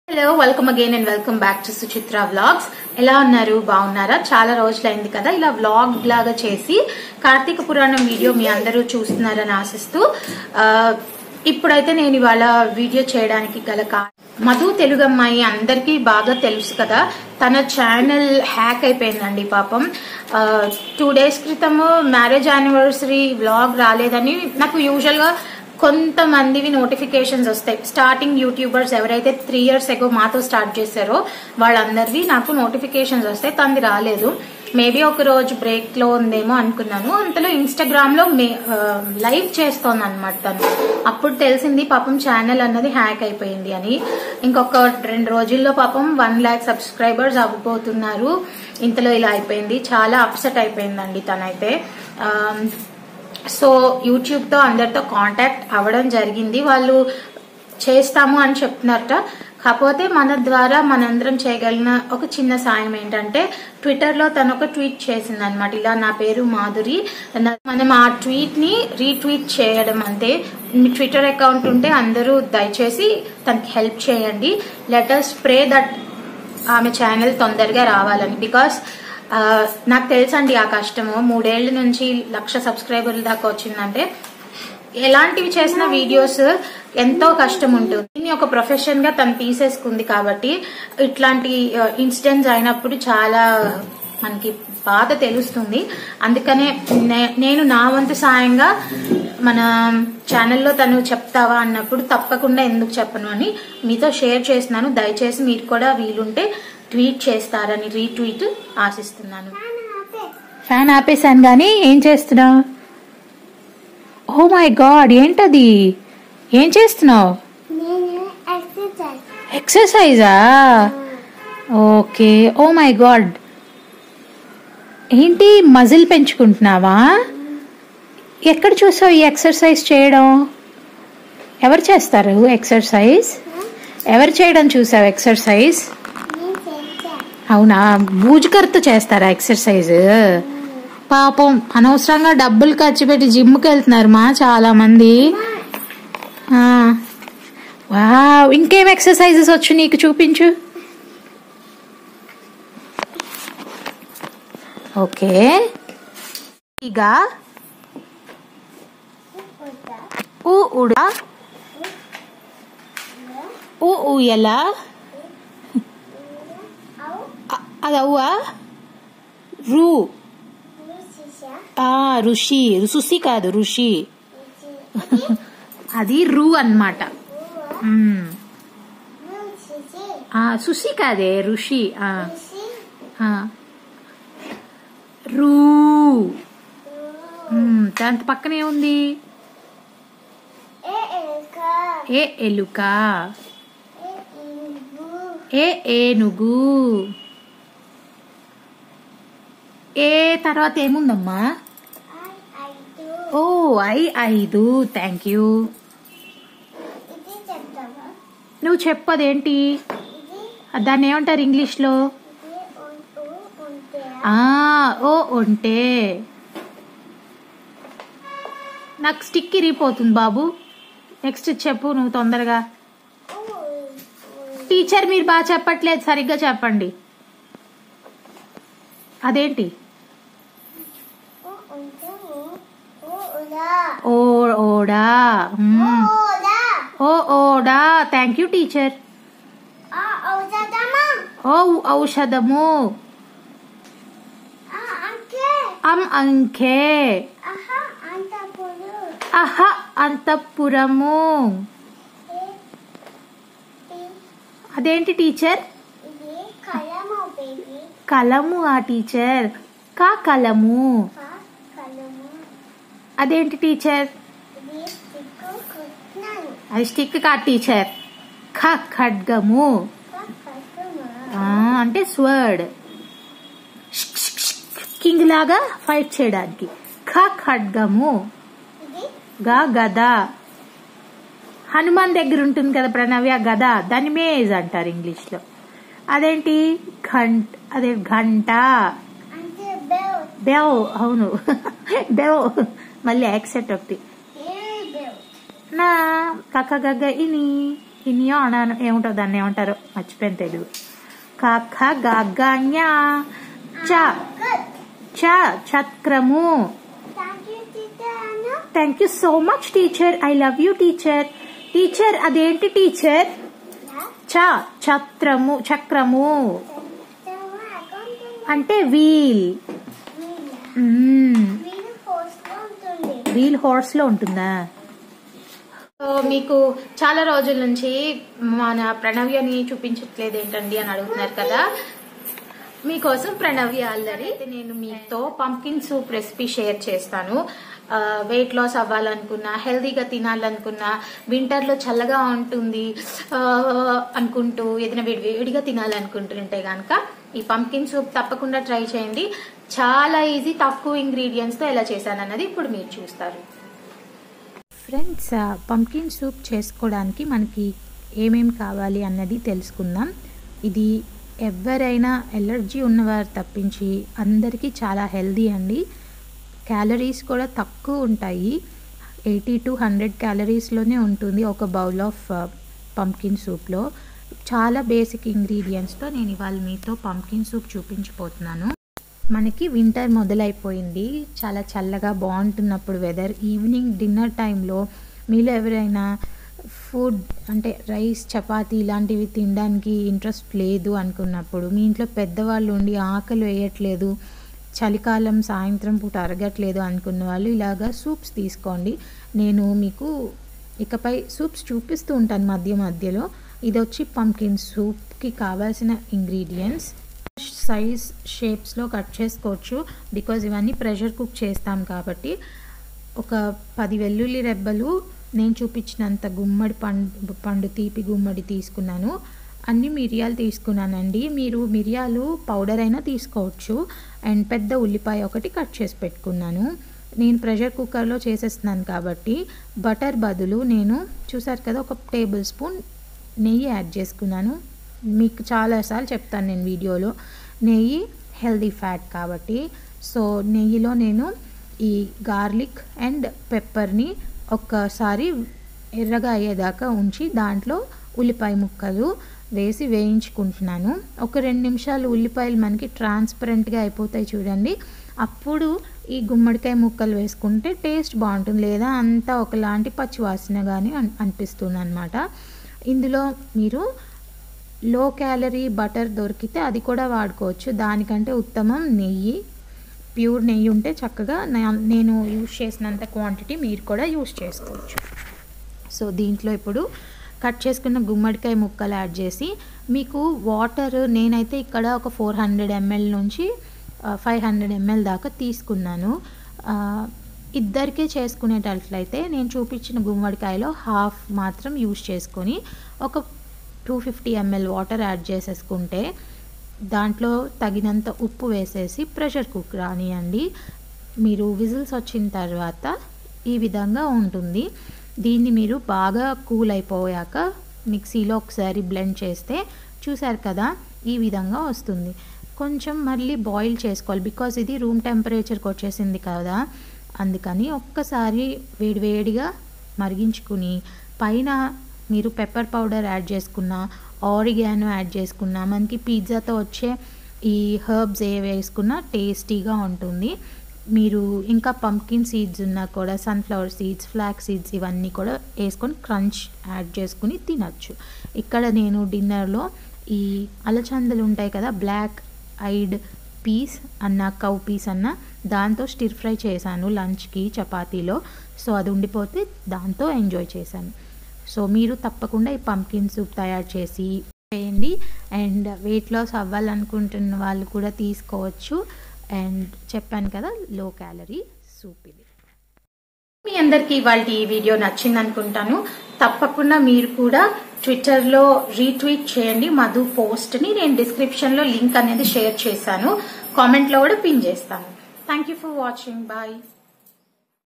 Hello welcome again and welcome back to Suchitra vlogs ఎలా ఉన్నారు బాగున్నారా చాలా రోజులైంది కదా ఇలా వ్లాగ్ లాగా చేసి కార్తీక పురాణం వీడియో మీ అందరూ చూస్తున్నారని ఆశిస్తూ ఆ, ఇప్పుడైతే నేను ఇవాళ వీడియో చేయడానికి గల కా మధు తెలుగు అమ్మాయి అందరికీ బాగా తెలుసు కదా తన ఛానల్ హ్యాక్ అయిపోయిందండి పాపం టూ డేస్ క్రితము మ్యారేజ్ యానివర్సరీ వ్లాగ్ రాలేదని నాకు యూజువల్ గా కొంతమందివి నోటిఫికేషన్స్ వస్తాయి స్టార్టింగ్ యూట్యూబర్స్ ఎవరైతే త్రీ ఇయర్స్ ఎగో మాతో స్టార్ట్ చేశారో వాళ్ళందరివి నాకు నోటిఫికేషన్స్ వస్తాయి తనది రాలేదు మేబీ ఒక రోజు బ్రేక్ లో ఉందేమో అనుకున్నాను అంతలో ఇన్స్టాగ్రామ్ లో లైవ్ చేస్తోంది అనమాట తను అప్పుడు తెలిసింది పాపం ఛానల్ అన్నది హ్యాక్ అయిపోయింది అని ఇంకొక రెండు రోజుల్లో పాపం వన్ ల్యాక్ సబ్స్క్రైబర్స్ అవ్వబోతున్నారు ఇంతలో ఇలా అయిపోయింది చాలా అప్సెట్ అయిపోయిందండి తనైతే ఆ, సో యూట్యూబ్ తో అందరితో కాంటాక్ట్ అవ్వడం జరిగింది వాళ్ళు చేస్తాము అని చెప్తున్నారట కాకపోతే మన ద్వారా మనందరం చేయగలిగిన ఒక చిన్న సాయం ఏంటంటే ట్విట్టర్ లో తను ఒక ట్వీట్ చేసింది అనమాట ఇలా నా పేరు మాధురి నా- మనం ఆ ట్వీట్ ని రీట్వీట్ చేయడం అంతే మీ ట్విట్టర్ అకౌంట్ ఉంటే అందరూ దయచేసి తనకి హెల్ప్ చేయండి లెటర్స్ ప్రే దట్ ఆమె ఛానల్ తొందరగా రావాలని బికాస్ నాకు తెలుసండి ఆ కష్టము మూడేళ్ల నుంచి లక్ష సబ్స్క్రైబర్ల దాకా వచ్చిందంటే ఎలాంటివి చేసిన వీడియోస్ ఎంతో కష్టం ఉంటుంది దీన్ని ఒక ప్రొఫెషన్ గా తను తీసేసుకుంది కాబట్టి ఇట్లాంటి ఇన్సిడెంట్స్ అయినప్పుడు చాలా మనకి బాధ తెలుస్తుంది అందుకనే నే- నేను నా వంతు సాయంగా మన ఛానల్లో తను చెప్తావా అన్నప్పుడు తప్పకుండా ఎందుకు చెప్పను అని మీతో షేర్ చేస్తున్నాను దయచేసి మీరు కూడా వీలుంటే ట్వీట్ చేస్తారని రీట్వీట్ ఆశిస్తున్నాను ఫ్యాన్ ఆపేశాను కానీ ఏం చేస్తున్నావు ఓ మై గాడ్ ఏంటది ఏం చేస్తున్నావు నేను ఎక్సర్సైజ్ ఎక్సర్సైజా ఓకే ఓ మై గాడ్ ఏంటి మజిల్ పెంచుకుంటున్నావా ఎక్కడ చూసావు ఈ ఎక్సర్సైజ్ చేయడం ఎవరు చేస్తారు ఎక్సర్సైజ్ ఎవరు చేయడం చూసావు ఎక్సర్సైజ్ నేను చేశా అవునా బూజుకర్తో చేస్తారా ఎక్సర్సైజ్ పాపం అనవసరంగా డబ్బులు ఖర్చు పెట్టి జిమ్కి వెళ్తున్నారు మా చాలా మంది ఆ. వావ్ ఇంకేం ఎక్సర్సైజెస్ వచ్చు నీకు చూపించు ఓకే ఇక ఉంటా ఊ ఉడా ఊ ఊయలా అవు అ- అది అవ్వా రూ నువ్వు చేశా ఆ ఋషి సుసి కాదు ఋషి అది రు అన్నమాట మ్మ్. నువ్వు చేసి ఆ సుసి కాదే ఋషి ఆ, చేసి ఆ. రూ మ్మ్. దాంతో పక్కనే ఉంది ఏ ఎలుక ఏ ఎలుక ఏ ఇనుగు ఏ ఏనుగు ఏ తర్వాత ఏముందమ్మా ఐ ఐదు ఓ ఐ ఐదు థ్యాంక్ యూ ఇది చెప్తావా నువ్వు చెప్పదేంటి ఇది దాన్ని ఏమంటారు ఇంగ్లీష్లో ఇది ఉం- ఉ ఉంటే ఆ ఓ ఉంటే నాకు స్టిక్ ఇరిగిపోతుంది బాబు నెక్స్ట్ చెప్పు నువ్వు తొందరగా ఊ టీచర్ మీరు బాగా చెప్పట్లేదు సరిగ్గా చెప్పండి అదేంటి ఊ ఉంటే ఊ ఊ ఉలా ఓ ఓడా మ్మ్. ఓలా ఓ ఓడా థ్యాంక్ యూ టీచర్ ఆ ఔషధమా ఓ ఔషధము ఆ అంకే అం అంకే ఆహా అంతపుడు అహ అంతఃపురము ఏ పి అదేంటి టీచర్ ఇది కలము బేబీ కలము ఆ టీచర్ కా కలము కా కలము అదేంటి టీచర్ ఇది తిక్కు కుట్నాను అది స్టిక్ కా టీచర్ ఖ ఖడ్గము కా కట్టుమా ఆ, అంటే స్వర్డ్ కింగ్ లాగా ఫైట్ చేయడానికి ఖ ఖడ్గము ఇది గా గద హనుమాన్ దగ్గర ఉంటుంది కదా ప్రణవ్య గద దాన్ని మేజ్ అంటారు ఇంగ్లీష్ లో అదేంటి ఘంట్ అదే గంట అంటే బెల్ బెవ్ అవును బెవ్ మళ్ళీ యాక్సెట్ ఒకటి ఏ బెల్ నా కక్క గగ్గ ఇని కినియో అన ఏముంటో దాన్ని ఏమంటారు మర్చిపోయిన తెలుగు కఖ గగన్య చ Good. చ చక్రము Thank you, teacher Anna. Thank you so much teacher I love you teacher teacher అదేంటి టీచర్ Yeah. చ చక్రము చక్రము So I going to అంటే వీల్ వీల్ వీల్ పోస్ట్ లో ఉంటుంది వీల్ హార్స్ లో ఉంటుందా మీకు చాలా రోజుల నుంచి మన ప్రణవ్యని చూపించట్లేదు ఏంటండి అని అడుగుతున్నారు కదా మీకోసం ప్రణవ్య ఆల్రెడీ నేను మీతో పంకిన్ సూప్ రెసిపీ షేర్ చేస్తాను వెయిట్ లాస్ అవ్వాలనుకున్నా హెల్దీగా తినాలనుకున్నా వింటర్లో చల్లగా ఉంటుంది ఆ, అనుకుంటూ ఏదైనా వేడి వేడిగా తినాలనుకుంటుంటే కనుక ఈ పంకిన్ సూప్ తప్పకుండా ట్రై చేయండి చాలా ఈజీ తక్కువ ఇంగ్రీడియంట్స్తో ఎలా చేశాను అన్నది ఇప్పుడు మీరు చూస్తారు ఫ్రెండ్స్ పంకిన్ సూప్ చేసుకోవడానికి మనకి ఏమేమి కావాలి అన్నది తెలుసుకుందాం ఇది ఎవరైనా ఎలర్జీ ఉన్నవారు తప్పించి అందరికీ చాలా హెల్దీ అండి క్యాలరీస్ కూడా తక్కువ ఉంటాయి ఎయిటీ టు హండ్రెడ్ క్యాలరీస్లోనే ఉంటుంది ఒక బౌల్ ఆఫ్ పంకిన్ సూప్లో చాలా బేసిక్ ఇంగ్రీడియంట్స్తో నేను ఇవాళ మీతో పంకిన్ సూప్ చూపించబోతున్నాను మనకి వింటర్ మొదలైపోయింది చాలా చల్లగా బాగుంటున్నప్పుడు వెదర్ ఈవినింగ్ డిన్నర్ టైంలో మీలో ఎవరైనా ఫుడ్ అంటే రైస్ చపాతీ ఇలాంటివి తినడానికి ఇంట్రెస్ట్ లేదు అనుకున్నప్పుడు మీ ఇంట్లో పెద్దవాళ్ళు ఉండి ఆకలి వేయట్లేదు చలికాలం సాయంత్రం పూట అరగట్లేదు అనుకున్న వాళ్ళు ఇలాగా సూప్స్ తీసుకోండి నేను మీకు ఇకపై సూప్స్ చూపిస్తూ ఉంటాను మధ్య మధ్యలో ఇది వచ్చి పంకిన్ సూప్కి కావాల్సిన ఇంగ్రీడియంట్స్ సైజ్ షేప్స్లో కట్ చేసుకోవచ్చు బికాజ్ ఇవన్నీ ప్రెషర్ కుక్ చేస్తాం కాబట్టి ఒక పది వెల్లుల్లి రెబ్బలు నేను చూపించినంత గుమ్మడి పండు పండు తీపి గుమ్మడి తీసుకున్నాను అన్ని మిరియాలు తీసుకున్నానండి మీరు మిరియాలు పౌడర్ అయినా తీసుకోవచ్చు అండ్ పెద్ద ఉల్లిపాయ ఒకటి కట్ చేసి పెట్టుకున్నాను నేను ప్రెషర్ కుక్కర్లో చేసేస్తున్నాను కాబట్టి బటర్ బదులు నేను చూసారు కదా ఒక టేబుల్ స్పూన్ నెయ్యి యాడ్ చేసుకున్నాను మీకు చాలాసార్లు చెప్తాను నేను వీడియోలో నెయ్యి హెల్దీ ఫ్యాట్ కాబట్టి సో నెయ్యిలో నేను ఈ గార్లిక్ అండ్ పెప్పర్ని ఒక్కసారి ఎర్రగా అయ్యేదాకా ఉంచి దాంట్లో ఉల్లిపాయ ముక్కలు వేసి వేయించుకుంటున్నాను ఒక రెండు నిమిషాలు ఉల్లిపాయలు మనకి ట్రాన్స్పరెంట్గా అయిపోతాయి చూడండి అప్పుడు ఈ గుమ్మడికాయ ముక్కలు వేసుకుంటే టేస్ట్ బాగుంటుంది లేదా అంతా ఒకలాంటి పచ్చివాసనగానే అన్ అనిపిస్తుంది అనమాట ఇందులో మీరు లో క్యాలరీ బటర్ దొరికితే అది కూడా వాడుకోవచ్చు దానికంటే ఉత్తమం నెయ్యి ప్యూర్ నెయ్యి ఉంటే చక్కగా నా- నేను యూజ్ చేసినంత క్వాంటిటీ మీరు కూడా యూజ్ చేసుకోవచ్చు సో దీంట్లో ఇప్పుడు కట్ చేసుకున్న గుమ్మడికాయ ముక్కలు యాడ్ చేసి మీకు వాటర్ నేనైతే ఇక్కడ ఒక ఫోర్ హండ్రెడ్ ఎంఎల్ నుంచి ఫైవ్ హండ్రెడ్ ఎంఎల్ దాకా తీసుకున్నాను ఆ, ఇద్దరికే చేసుకునేటట్లయితే నేను చూపించిన గుమ్మడికాయలో హాఫ్ మాత్రం యూజ్ చేసుకొని ఒక two fifty ml water add చేసేసుకుంటే దాంట్లో తగినంత ఉప్పు వేసేసి ప్రెషర్ కుక్ రానియండి మీరు విజిల్స్ వచ్చిన తర్వాత ఈ విధంగా ఉంటుంది దీన్ని మీరు బాగా కూల్ అయిపోయాక మిక్సీలో ఒకసారి బ్లెండ్ చేస్తే చూసారు కదా ఈ విధంగా వస్తుంది కొంచెం మళ్ళీ బాయిల్ చేసుకోవాలి బికాజ్ ఇది రూమ్ టెంపరేచర్కి వచ్చేసింది కదా అందుకని ఒక్కసారి వేడివేడిగా మరిగించుకుని పైన మీరు పెప్పర్ పౌడర్ యాడ్ చేసుకున్న ఆరిగానో యాడ్ చేసుకున్న మనకి పిజ్జాతో వచ్చే ఈ హర్బ్స్ ఏ వేసుకున్నా టేస్టీగా ఉంటుంది మీరు ఇంకా పంకిన్ సీడ్స్ ఉన్నా కూడా సన్ఫ్లవర్ సీడ్స్ ఫ్లాక్ సీడ్స్ ఇవన్నీ కూడా వేసుకొని క్రంచ్ యాడ్ చేసుకుని తినచ్చు ఇక్కడ నేను డిన్నర్లో ఈ అలచందలు ఉంటాయి కదా బ్లాక్ ఐడ్ పీస్ అన్న కౌ పీస్ అన్న దాంతో స్టిర్ ఫ్రై చేశాను లంచ్కి చపాతీలో సో అది ఉండిపోతే దాంతో ఎంజాయ్ చేశాను సో మీరు తప్పకుండా ఈ పంకిన్ సూప్ తయారు చేసి చేయండి అండ్ వెయిట్ లాస్ అవ్వాలనుకుంటున్న వాళ్ళు కూడా తీసుకోవచ్చు అండ్ చెప్పాను కదా లో క్యాలరీ సూప్ ఇది మీ అందరికీ ఇవాళ ఈ వీడియో నచ్చింది అనుకుంటాను తప్పకుండా మీరు కూడా ట్విట్టర్లో రీట్వీట్ చేయండి మధు పోస్ట్ని నేను డిస్క్రిప్షన్లో లింక్ అనేది షేర్ చేశాను కామెంట్లో కూడా పిన్ చేస్తాను thank you for watching bye